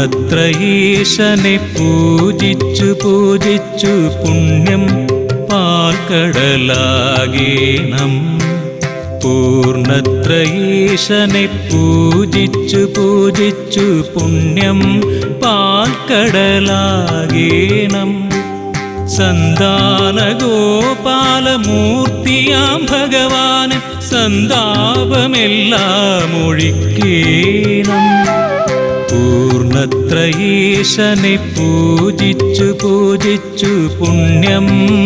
പൂർണത്രയീശനെ പൂജിച്ചു പൂജിച്ചു പുണ്യം പാൽക്കടലാകേണം പൂർണത്രയീശനെ പൂജിച്ചു പൂജിച്ചു പുണ്യം പാൽക്കടലാകേണം സന്താനഗോപാലമൂർത്തിയാം ഭഗവാന് സന്താപമെല്ലാം ഒഴിക്കേണം പൂർണത്രയീശനെ പൂജിച്ചു പൂജിച്ചു പുണ്യം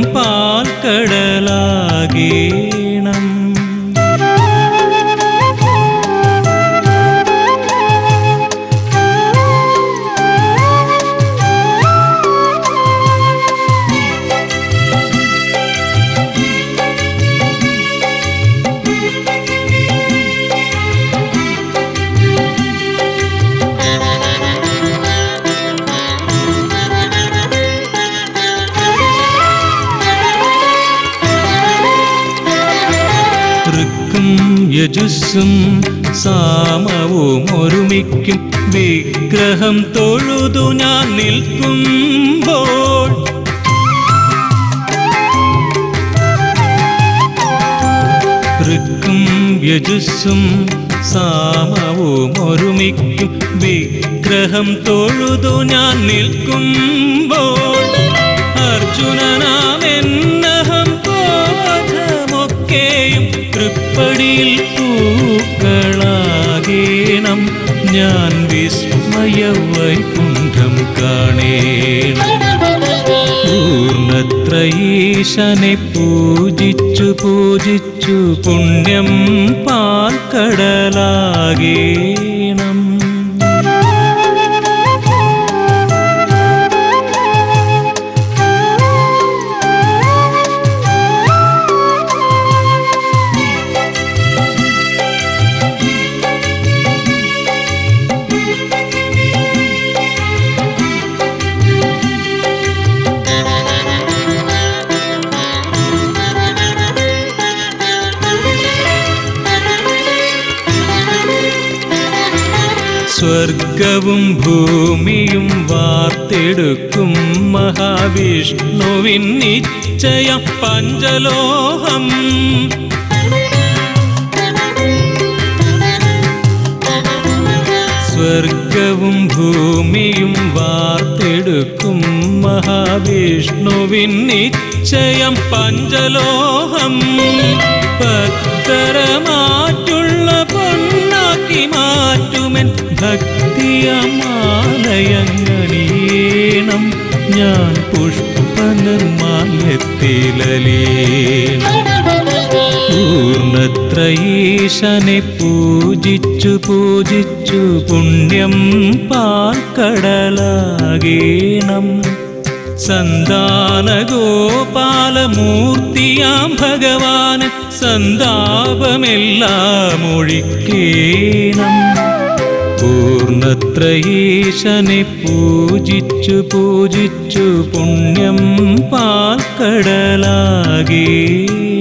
പാൽക്കടലാകേണം ഋക്കും യജുസ്സും സാമവും ഒരുമിക്കും വിഗ്രഹം തൊഴുതു ഞാൻ നിൽക്കുമ്പോൾ ഋക്കും യജുസ്സും സാമവും ഒരുമിക്കും വിഗ്രഹം തൊഴുതു ഞാൻ നിൽക്കുമ്പോൾ അർജുനനാമെന്നഹം ബോധമൊക്കെയും തൃപ്പടിയിൽ പൂക്കളാകേണം ഞാൻ വിസ്മയ വൈകുണ്ഠം കാണേണം പൂർണത്രയീശനെ പൂജിച്ചു പൂജിച്ചു പുണ്യം പാൽക്കടലാകേണം സ്വർഗവും ഭൂമിയും വാർത്തെടുക്കും മഹാവിഷ്ണുവിൻ നിശ്ചയം പഞ്ചലോഹം സ്വർഗവും ഭൂമിയും വാർത്തെടുക്കും മഹാവിഷ്ണുവിൻ നിശ്ചയം പഞ്ചലോഹം ഭക്തരമാറ്റുള്ള പൊന്നാക്കി മാറ്റുമെൻ ഭക്തിയമാലയങ്ങണിയേണം ഞാൻ പുഷ്പനിർമാല്യത്തിലലേണം പൂർണത്രയീശനെ പൂജിച്ചു പൂജിച്ചു പുണ്യം പാൽക്കടലാകേണം സന്താനഗോപാലമൂർത്തിയാം ഭഗവാന് സന്താപമെല്ലാം ഒഴിക്കേണം പൂർണത്രയീശനെ പൂജിച്ചു പൂജിച്ചു പുണ്യം പാൽക്കടലാകേ